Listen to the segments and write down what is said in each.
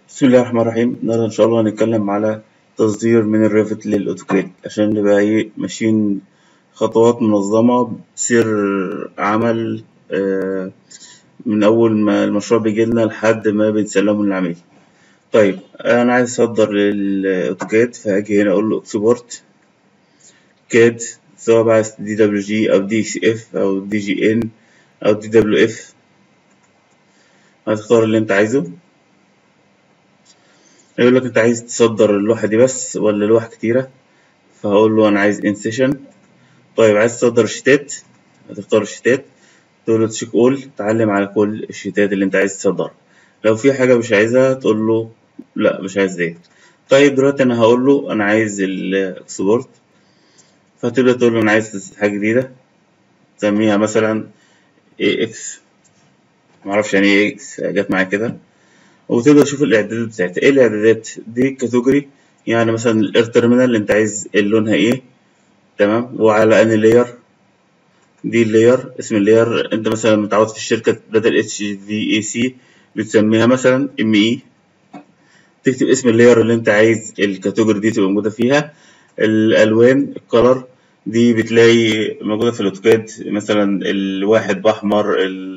بسم الله الرحمن الرحيم النهاردة إن شاء الله هنتكلم على تصدير من الريفت للأوتوكاد عشان نبقى إيه ماشيين خطوات منظمة سير عمل آه، من أول ما المشروع بيجيلنا لحد ما بنسلمه للعميل طيب أنا عايز أصدر للأوتوكاد فهاجي هنا أقول له إكسبورت كاد سواء بقى دي دبليو جي أو دي سي إف أو دي جي إن أو دي دبليو إف هتختار اللي أنت عايزه يقول لك انت عايز تصدر اللوحة دي بس ولا لوحة كتيرة فهقول له انا عايز ان سيشن طيب عايز تصدر الشتات هتختار الشتات تقول له تشيك اول تعلم على كل الشتات اللي انت عايز تصدرها لو في حاجة مش عايزها تقول له لا مش عايز ديت طيب دلوقتي انا هقول له انا عايز الاكسبورت فتبدأ تقول له انا عايز حاجة جديدة تسميها مثلا اي اكس معرفش يعني ايه اكس جت معايا كده وتقدر تشوف الاعدادات بتاعتها ايه الاعدادات دي كاتيجوري يعني مثلا الاير تيرمينال اللي انت عايز لونها ايه تمام وعلى ان لاير دي اللاير اسم اللاير انت مثلا متعود في الشركه بدل اتش في اي سي بتسميها مثلا ام اي تكتب اسم اللاير اللي انت عايز الكاتيجوري دي تبقى موجوده فيها الالوان الكلر دي بتلاقي موجوده في الاوتوكاد مثلا الواحد باحمر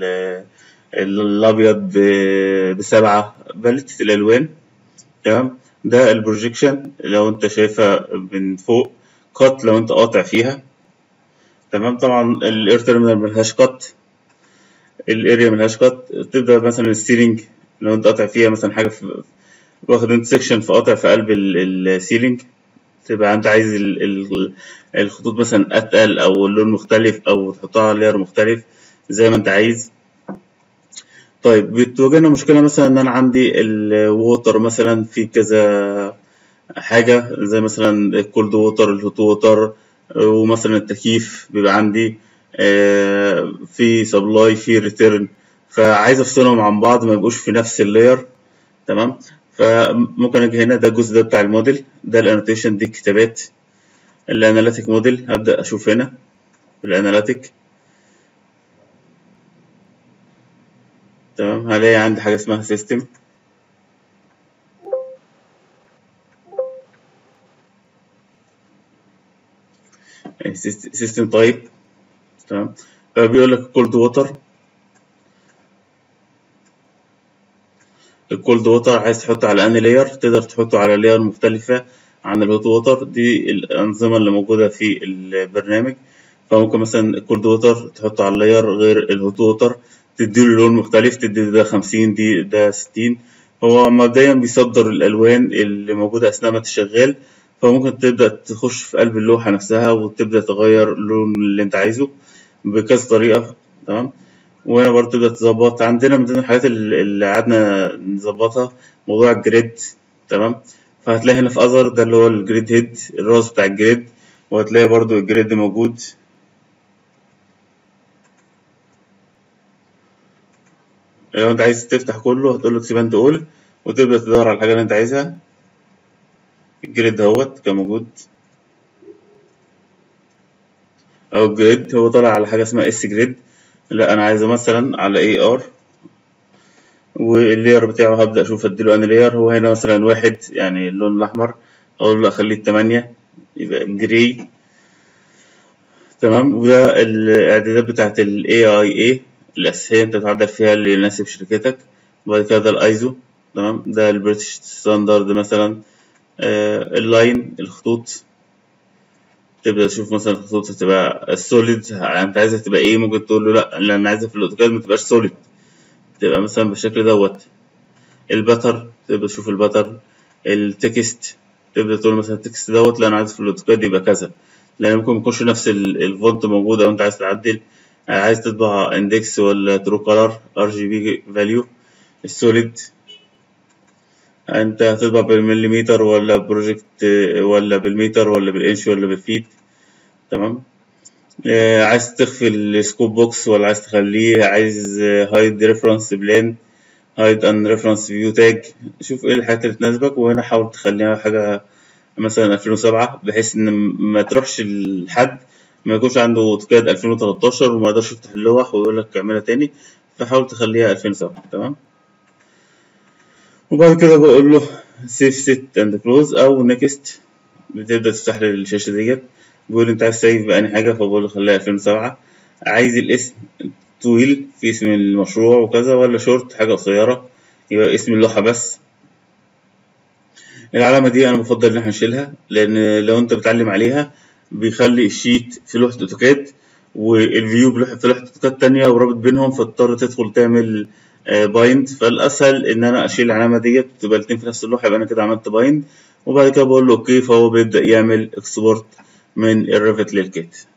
الابيض بسبعة باليتة الالوان تمام ده البروجيكشن لو انت شايفها من فوق قط لو انت قاطع فيها تمام طبعا الاير تيرمينال ملهاش قط الاريا ملهاش قط تبدا مثلا السيلينج لو انت قاطع فيها مثلا حاجه في واخد انت سيكشن فقاطع في قلب السيلينج تبقى انت عايز ال ال الخطوط مثلا اتقل او اللون مختلف او تحطها على لير مختلف زي ما انت عايز طيب بتواجهنا مشكلة مثلا إن أنا عندي الووتر مثلا في كذا حاجة زي مثلا الكولد ووتر الهوت ووتر ومثلا التكييف بيبقى عندي في سبلاي في ريتيرن فعايز أفصلهم عن بعض ما يبقوش في نفس اللاير تمام فممكن أجي هنا ده الجزء ده بتاع الموديل ده الانوتيشن دي الكتابات الاناليتيك موديل هبدأ أشوف هنا الاناليتيك تمام هلاقي عندي حاجة اسمها سيستم سيستم تايب تمام فبيقول لك كولد ووتر الكولد ووتر عايز تحطه على اني لاير تقدر تحطه على لاير مختلفة عن الهوت ووتر دي الأنظمة اللي موجودة في البرنامج فممكن مثلا الكولد ووتر تحطه على لاير غير الهوت ووتر تديله لون مختلف تدي ده خمسين دي ده ستين هو مبدئيا بيصدر الألوان اللي موجودة أثناء ما أنت شغال فممكن تبدأ تخش في قلب اللوحة نفسها وتبدأ تغير اللون اللي أنت عايزه بكذا طريقة تمام وهنا برضه تبدأ تظبط عندنا من ضمن الحاجات اللي قعدنا نظبطها موضوع الجريد تمام فهتلاقي هنا في أزر ده اللي هو الجريد هيد الراس بتاع الجريد وهتلاقي برضه الجريد موجود لو انت عايز تفتح كله هتقول له اكسباند اول وتبدا تدور على الحاجه اللي انت عايزها الجريد اهوت كان موجود او الجريد هو طالع على حاجه اسمها اس جريد لا انا عايزه مثلا على اي ار واللير بتاعه هبدا اشوف اديله اني لير هو هنا مثلا واحد يعني اللون الاحمر اقول له اخليه التمانية يبقى جري تمام وده الاعدادات بتاعت الاي اي اي الأساسية أنت تعدل فيها اللي يناسب شركتك وبعد كده ده الأيزو تمام ده البريتش ستاندرد مثلا آه اللاين الخطوط تبدأ تشوف مثلا الخطوط هتبقى السوليد أنت عايزها تبقى إيه ممكن تقول له لأ اللي أنا عايزها في الأوتوكاد متبقاش سوليد تبقى مثلا بالشكل دوت البتر تبدأ تشوف البتر التكست تبدأ تقول مثلا التكست دوت لا أنا عايز في الأوتوكاد يبقى كذا لأن ممكن ميكونش نفس الفونت موجود أو أنت عايز تعدل عايز تطبع اندكس ولا ترو كولر ار جي بي فاليو السوليد انت هتطبع بالمليمتر ولا بروجكت ولا بالمتر ولا بالانش ولا بالفيت تمام آه عايز تخفي السكوب بوكس ولا عايز تخليه عايز هايد ريفرنس بلان هايد ان ريفرنس فيو تاج شوف ايه الحاجات اللي تناسبك وهنا حاول تخليها حاجه مثلا 2007 بحيث ان ما تروحش لحد ما يكونش عنده اوتوكاد 2013 وما يقدرش يفتح اللوح ويقول لك اعملها تاني فحاول تخليها 2007 تمام وبعد كده بقول له سيف سيت اند كلوز او نيكست بتبدا تفتح لي الشاشه ديت بيقول لي انت عايز سيف بأني حاجه فبقول له خليها 2007 عايز الاسم طويل في اسم المشروع وكذا ولا شورت حاجه قصيره يبقى اسم اللوحه بس العلامه دي انا بفضل ان احنا نشيلها لان لو انت بتعلم عليها بيخلي الشيت في لوحه اوتوكاد والفيو في لوحه اوتوكاد تانية ورابط بينهم فاضطر تدخل تعمل بايند فالاسهل ان انا اشيل العلامه ديت تبقى الاتنين في نفس اللوحه يبقى انا كده عملت بايند وبعد كده بقول له اوكي فهو بيبدا يعمل اكسبورت من الريفت للكيت